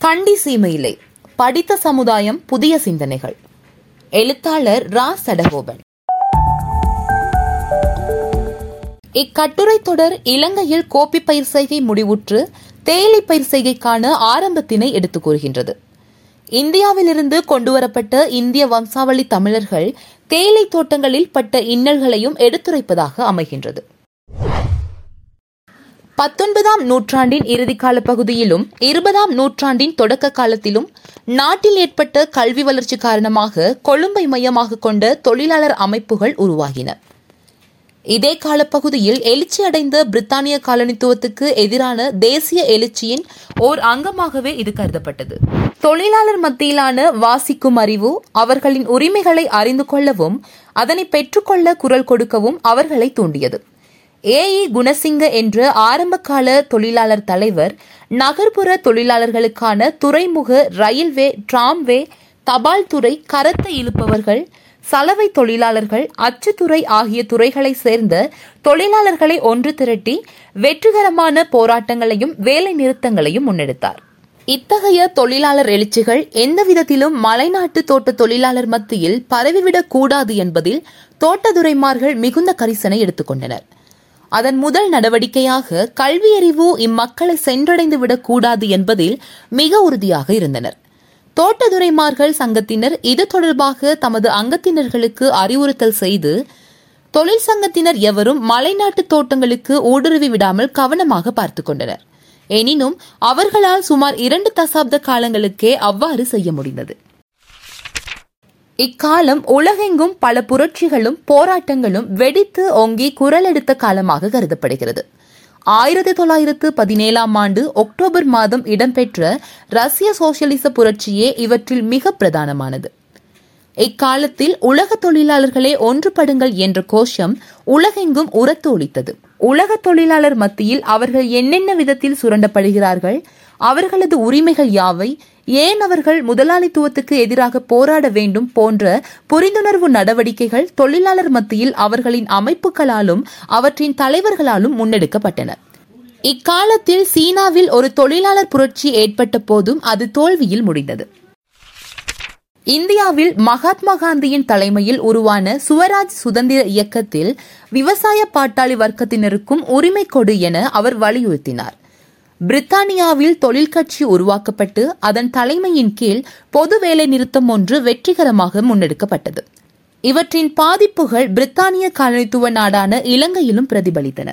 கண்டி சீமையிலே படித்த சமுதாயம் புதிய சிந்தனைகள் எழுத்தாளர் ரா சடகோபன் இக்கட்டுரை தொடர் இலங்கையில் கோப்பி பயிர் செய்கை முடிவுற்று தேயிலை பயிர் செய்கைக்கான ஆரம்பத்தினை எடுத்துக் கூறுகின்றது இந்தியாவிலிருந்து கொண்டுவரப்பட்ட இந்திய வம்சாவளி தமிழர்கள் தேயிலை தோட்டங்களில் பட்ட இன்னல்களையும் எடுத்துரைப்பதாக அமைகின்றது பத்தொன்பதாம் நூற்றாண்டின் இறுதிக்கால பகுதியிலும் இருபதாம் நூற்றாண்டின் தொடக்க காலத்திலும் நாட்டில் ஏற்பட்ட கல்வி வளர்ச்சி காரணமாக கொழும்பை மையமாக கொண்ட தொழிலாளர் அமைப்புகள் உருவாகின இதே காலப்பகுதியில் எழுச்சி அடைந்த பிரித்தானிய காலனித்துவத்துக்கு எதிரான தேசிய எழுச்சியின் ஓர் அங்கமாகவே இது கருதப்பட்டது தொழிலாளர் மத்தியிலான வாசிக்கும் அறிவு அவர்களின் உரிமைகளை அறிந்து கொள்ளவும் அதனை பெற்றுக்கொள்ள குரல் கொடுக்கவும் அவர்களை தூண்டியது ஏஇ குணசிங்க என்ற ஆரம்பகால தொழிலாளர் தலைவர் நகர்ப்புற தொழிலாளர்களுக்கான துறைமுக ரயில்வே டிராம்வே தபால் துறை கரத்தை இழுப்பவர்கள் சலவை தொழிலாளர்கள் அச்சுத்துறை ஆகிய துறைகளை சேர்ந்த தொழிலாளர்களை ஒன்று திரட்டி வெற்றிகரமான போராட்டங்களையும் வேலை நிறுத்தங்களையும் முன்னெடுத்தார் இத்தகைய தொழிலாளர் எழுச்சிகள் எந்த விதத்திலும் மலைநாட்டு தோட்ட தொழிலாளர் மத்தியில் பரவிவிடக் கூடாது என்பதில் தோட்டதுரைமார்கள் மிகுந்த கரிசனை எடுத்துக்கொண்டனர் அதன் முதல் நடவடிக்கையாக கல்வியறிவு இம்மக்களை சென்றடைந்து விடக்கூடாது என்பதில் மிக உறுதியாக இருந்தனர் தோட்டதுரைமார்கள் சங்கத்தினர் இது தொடர்பாக தமது அங்கத்தினர்களுக்கு அறிவுறுத்தல் செய்து தொழில் சங்கத்தினர் எவரும் மலைநாட்டு தோட்டங்களுக்கு ஊடுருவி விடாமல் கவனமாக பார்த்துக் கொண்டனர் எனினும் அவர்களால் சுமார் இரண்டு தசாப்த காலங்களுக்கே அவ்வாறு செய்ய முடிந்தது இக்காலம் உலகெங்கும் பல புரட்சிகளும் போராட்டங்களும் வெடித்து ஓங்கி குரல் எடுத்த காலமாக கருதப்படுகிறது ஆயிரத்தி தொள்ளாயிரத்து பதினேழாம் ஆண்டு அக்டோபர் மாதம் இடம்பெற்ற ரஷ்ய சோசியலிச புரட்சியே இவற்றில் மிக பிரதானமானது இக்காலத்தில் உலக தொழிலாளர்களே ஒன்றுபடுங்கள் என்ற கோஷம் உலகெங்கும் உரத்து ஒலித்தது உலக தொழிலாளர் மத்தியில் அவர்கள் என்னென்ன விதத்தில் சுரண்டப்படுகிறார்கள் அவர்களது உரிமைகள் யாவை ஏன் அவர்கள் முதலாளித்துவத்துக்கு எதிராக போராட வேண்டும் போன்ற புரிந்துணர்வு நடவடிக்கைகள் தொழிலாளர் மத்தியில் அவர்களின் அமைப்புகளாலும் அவற்றின் தலைவர்களாலும் முன்னெடுக்கப்பட்டன இக்காலத்தில் சீனாவில் ஒரு தொழிலாளர் புரட்சி ஏற்பட்ட போதும் அது தோல்வியில் முடிந்தது இந்தியாவில் மகாத்மா காந்தியின் தலைமையில் உருவான சுவராஜ் சுதந்திர இயக்கத்தில் விவசாய பாட்டாளி வர்க்கத்தினருக்கும் உரிமை கொடு என அவர் வலியுறுத்தினார் பிரித்தானியாவில் தொழில் கட்சி உருவாக்கப்பட்டு அதன் தலைமையின் கீழ் பொது வேலை நிறுத்தம் ஒன்று வெற்றிகரமாக முன்னெடுக்கப்பட்டது இவற்றின் பாதிப்புகள் பிரித்தானிய காலனித்துவ நாடான இலங்கையிலும் பிரதிபலித்தன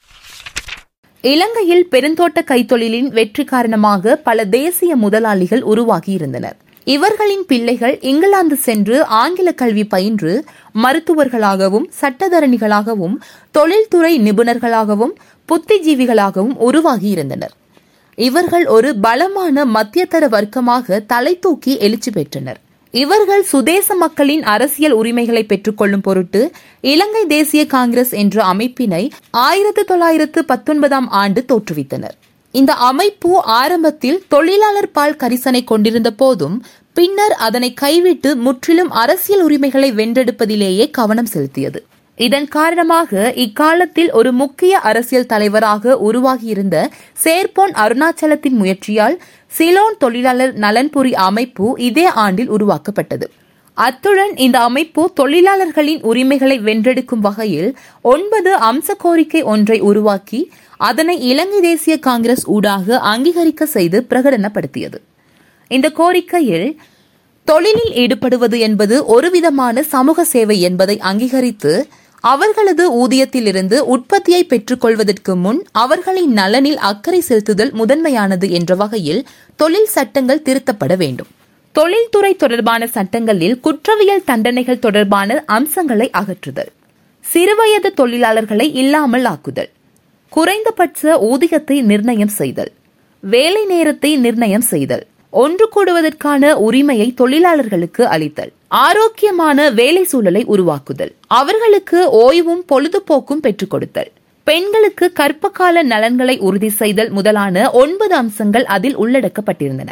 இலங்கையில் பெருந்தோட்ட கைத்தொழிலின் வெற்றி காரணமாக பல தேசிய முதலாளிகள் உருவாகியிருந்தனர் இவர்களின் பிள்ளைகள் இங்கிலாந்து சென்று ஆங்கில கல்வி பயின்று மருத்துவர்களாகவும் சட்டத்தரணிகளாகவும் தொழில்துறை நிபுணர்களாகவும் புத்திஜீவிகளாகவும் உருவாகியிருந்தனர் இவர்கள் ஒரு பலமான மத்தியதர வர்க்கமாக தலை தூக்கி எழுச்சி பெற்றனர் இவர்கள் சுதேச மக்களின் அரசியல் உரிமைகளை பெற்றுக்கொள்ளும் பொருட்டு இலங்கை தேசிய காங்கிரஸ் என்ற அமைப்பினை ஆயிரத்து தொள்ளாயிரத்து பத்தொன்பதாம் ஆண்டு தோற்றுவித்தனர் இந்த அமைப்பு ஆரம்பத்தில் தொழிலாளர் பால் கரிசனை கொண்டிருந்த போதும் பின்னர் அதனை கைவிட்டு முற்றிலும் அரசியல் உரிமைகளை வென்றெடுப்பதிலேயே கவனம் செலுத்தியது இதன் காரணமாக இக்காலத்தில் ஒரு முக்கிய அரசியல் தலைவராக உருவாகியிருந்த சேர்போன் அருணாச்சலத்தின் முயற்சியால் சிலோன் தொழிலாளர் நலன்புரி அமைப்பு இதே ஆண்டில் உருவாக்கப்பட்டது அத்துடன் இந்த அமைப்பு தொழிலாளர்களின் உரிமைகளை வென்றெடுக்கும் வகையில் ஒன்பது அம்ச கோரிக்கை ஒன்றை உருவாக்கி அதனை இலங்கை தேசிய காங்கிரஸ் ஊடாக அங்கீகரிக்க செய்து பிரகடனப்படுத்தியது இந்த கோரிக்கையில் தொழிலில் ஈடுபடுவது என்பது ஒருவிதமான சமூக சேவை என்பதை அங்கீகரித்து அவர்களது ஊதியத்திலிருந்து உற்பத்தியை பெற்றுக்கொள்வதற்கு முன் அவர்களின் நலனில் அக்கறை செலுத்துதல் முதன்மையானது என்ற வகையில் தொழில் சட்டங்கள் திருத்தப்பட வேண்டும் தொழில்துறை தொடர்பான சட்டங்களில் குற்றவியல் தண்டனைகள் தொடர்பான அம்சங்களை அகற்றுதல் சிறுவயது தொழிலாளர்களை இல்லாமல் ஆக்குதல் குறைந்தபட்ச ஊதியத்தை நிர்ணயம் செய்தல் வேலை நேரத்தை நிர்ணயம் செய்தல் ஒன்று கூடுவதற்கான உரிமையை தொழிலாளர்களுக்கு அளித்தல் ஆரோக்கியமான வேலை சூழலை உருவாக்குதல் அவர்களுக்கு ஓய்வும் பொழுதுபோக்கும் பெற்றுக் கொடுத்தல் பெண்களுக்கு கற்பகால நலன்களை உறுதி செய்தல் முதலான ஒன்பது அம்சங்கள் அதில் உள்ளடக்கப்பட்டிருந்தன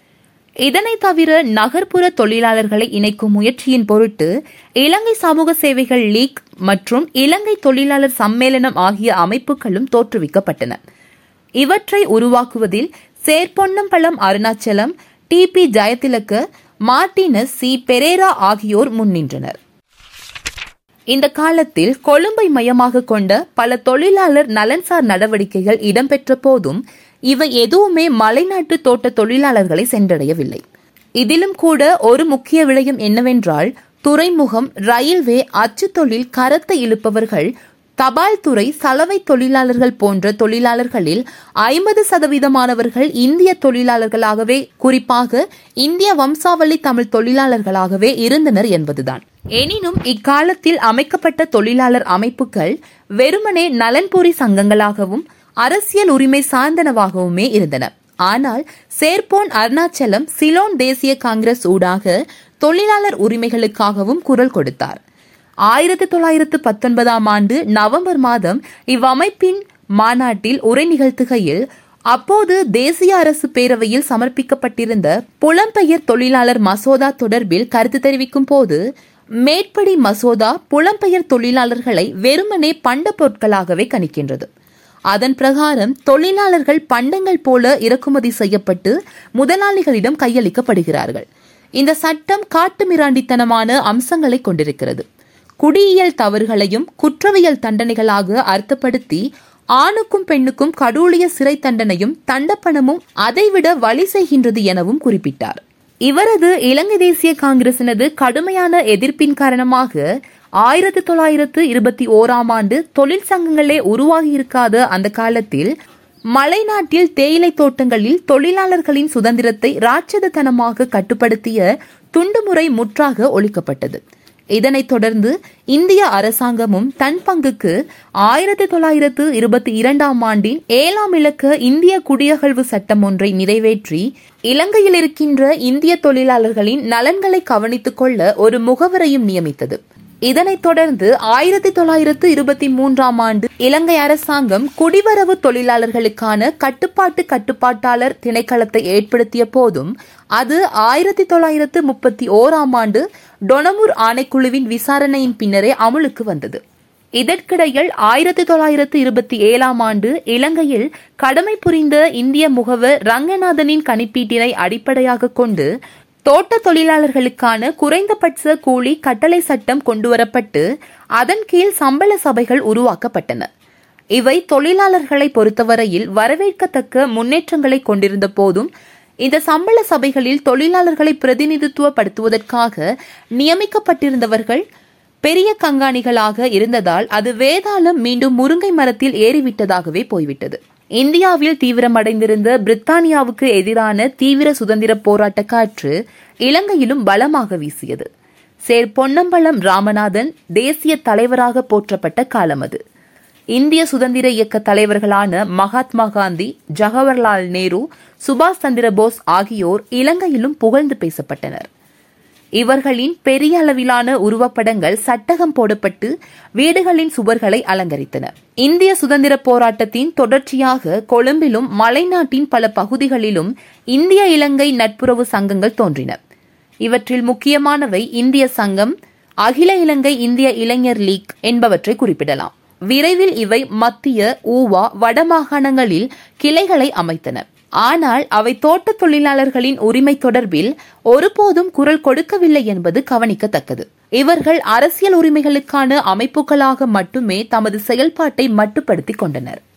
இதனை தவிர நகர்ப்புற தொழிலாளர்களை இணைக்கும் முயற்சியின் பொருட்டு இலங்கை சமூக சேவைகள் லீக் மற்றும் இலங்கை தொழிலாளர் சம்மேளனம் ஆகிய அமைப்புகளும் தோற்றுவிக்கப்பட்டன இவற்றை உருவாக்குவதில் சேர்பொன்னம்பலம் Arunachalam D B Jayathilaka Martinus C Perera ஆகியோர் முன்னின்றனர் இந்த காலத்தில் கொழும்பை மையமாக கொண்ட பல தொழிலாளர் நலன்சார் நடவடிக்கைகள் இடம்பெற்ற போதும் இவை எதுவுமே மலைநாட்டு தோட்ட தொழிலாளர்களை சென்றடையவில்லை இதிலும் கூட ஒரு முக்கிய விடயம் என்னவென்றால் துறைமுகம் ரயில்வே அச்சு தொழில் கரத்தை இழுப்பவர்கள் தபால் துறை சலவை தொழிலாளர்கள் போன்ற தொழிலாளர்களில் ஐம்பது சதவீதமானவர்கள் இந்திய தொழிலாளர்களாகவே குறிப்பாக இந்திய வம்சாவளி தமிழ் தொழிலாளர்களாகவே இருந்தனர் என்பதுதான் எனினும் இக்காலத்தில் அமைக்கப்பட்ட தொழிலாளர் அமைப்புகள் வெறுமனே நலன்புரி சங்கங்களாகவும் அரசியல் உரிமை சார்ந்தனவாகவுமே இருந்தன ஆனால் சேர்போன் அருணாச்சலம் சிலோன் தேசிய காங்கிரஸ் ஊடாக தொழிலாளர் உரிமைகளுக்காகவும் குரல் கொடுத்தார் ஆயிரத்தி தொள்ளாயிரத்து பத்தொன்பதாம் ஆண்டு நவம்பர் மாதம் இவ்வமைப்பின் மாநாட்டில் உரை நிகழ்த்துகையில் அப்போது தேசிய அரசு பேரவையில் சமர்ப்பிக்கப்பட்டிருந்த புலம்பெயர் தொழிலாளர் மசோதா தொடர்பில் கருத்து தெரிவிக்கும் போது மேற்படி மசோதா புலம்பெயர் தொழிலாளர்களை வெறுமனே பண்ட பொருட்களாகவே கணிக்கின்றது அதன் பிரகாரம் தொழிலாளர்கள் பண்டங்கள் போல இறக்குமதி செய்யப்பட்டு முதலாளிகளிடம் கையளிக்கப்படுகிறார்கள் இந்த சட்டம் காட்டுமிராண்டித்தனமான அம்சங்களை கொண்டிருக்கிறது குடியியல் தவறுகளையும் குற்றவியல் தண்டனைகளாக அர்த்தப்படுத்தி ஆணுக்கும் பெண்ணுக்கும் கடூழிய சிறை தண்டனையும் தண்டப்பணமும் அதைவிட வழி செய்கின்றது எனவும் குறிப்பிட்டார் இவரது இலங்கை தேசிய காங்கிரசினது கடுமையான எதிர்ப்பின் காரணமாக ஆயிரத்தி தொள்ளாயிரத்து இருபத்தி ஓராம் ஆண்டு தொழிற்சங்கங்களே உருவாகியிருக்காத அந்த காலத்தில் மலைநாட்டில் தேயிலை தோட்டங்களில் தொழிலாளர்களின் சுதந்திரத்தை ராட்சதத்தனமாக கட்டுப்படுத்திய துண்டுமுறை முற்றாக ஒழிக்கப்பட்டது இதனைத் தொடர்ந்து இந்திய அரசாங்கமும் தன் பங்குக்கு ஆயிரத்தி தொள்ளாயிரத்து இருபத்தி இரண்டாம் ஆண்டின் ஏழாம் இலக்க இந்திய குடியகழ்வு சட்டம் ஒன்றை நிறைவேற்றி இலங்கையில் இருக்கின்ற இந்திய தொழிலாளர்களின் நலன்களை கவனித்துக் கொள்ள ஒரு முகவரையும் நியமித்தது இதனைத் தொடர்ந்து ஆயிரத்தி தொள்ளாயிரத்து இருபத்தி மூன்றாம் ஆண்டு இலங்கை அரசாங்கம் குடிவரவு தொழிலாளர்களுக்கான கட்டுப்பாட்டு கட்டுப்பாட்டாளர் திணைக்களத்தை ஏற்படுத்திய போதும் அது ஆயிரத்தி தொள்ளாயிரத்து முப்பத்தி ஓராம் ஆண்டு டொனமுர் ஆணைக்குழுவின் விசாரணையின் பின்னரே அமுலுக்கு வந்தது இதற்கிடையில் ஆயிரத்தி தொள்ளாயிரத்து இருபத்தி ஏழாம் ஆண்டு இலங்கையில் கடமை புரிந்த இந்திய முகவர் ரங்கநாதனின் கணிப்பீட்டினை அடிப்படையாக கொண்டு தோட்ட தொழிலாளர்களுக்கான குறைந்தபட்ச கூலி கட்டளை சட்டம் கொண்டுவரப்பட்டு அதன் கீழ் சம்பள சபைகள் உருவாக்கப்பட்டன இவை தொழிலாளர்களை பொறுத்தவரையில் வரவேற்கத்தக்க முன்னேற்றங்களை கொண்டிருந்த போதும் இந்த சம்பள சபைகளில் தொழிலாளர்களை பிரதிநிதித்துவப்படுத்துவதற்காக நியமிக்கப்பட்டிருந்தவர்கள் பெரிய கங்காணிகளாக இருந்ததால் அது வேதாளம் மீண்டும் முருங்கை மரத்தில் ஏறிவிட்டதாகவே போய்விட்டது இந்தியாவில் தீவிரமடைந்திருந்த பிரித்தானியாவுக்கு எதிரான தீவிர சுதந்திர போராட்ட காற்று இலங்கையிலும் பலமாக வீசியது சேர் பொன்னம்பலம் ராமநாதன் தேசிய தலைவராக போற்றப்பட்ட காலம் அது இந்திய சுதந்திர இயக்க தலைவர்களான மகாத்மா காந்தி ஜவஹர்லால் நேரு சுபாஷ் சந்திர போஸ் ஆகியோர் இலங்கையிலும் புகழ்ந்து பேசப்பட்டனர் இவர்களின் பெரிய அளவிலான உருவப்படங்கள் சட்டகம் போடப்பட்டு வீடுகளின் சுவர்களை அலங்கரித்தன இந்திய சுதந்திர போராட்டத்தின் தொடர்ச்சியாக கொழும்பிலும் மலைநாட்டின் பல பகுதிகளிலும் இந்திய இலங்கை நட்புறவு சங்கங்கள் தோன்றின இவற்றில் முக்கியமானவை இந்திய சங்கம் அகில இலங்கை இந்திய இளைஞர் லீக் என்பவற்றை குறிப்பிடலாம் விரைவில் இவை மத்திய ஊவா வடமாகாணங்களில் கிளைகளை அமைத்தன ஆனால் அவை தோட்ட தொழிலாளர்களின் உரிமை தொடர்பில் ஒருபோதும் குரல் கொடுக்கவில்லை என்பது கவனிக்கத்தக்கது இவர்கள் அரசியல் உரிமைகளுக்கான அமைப்புகளாக மட்டுமே தமது செயல்பாட்டை மட்டுப்படுத்திக் கொண்டனர்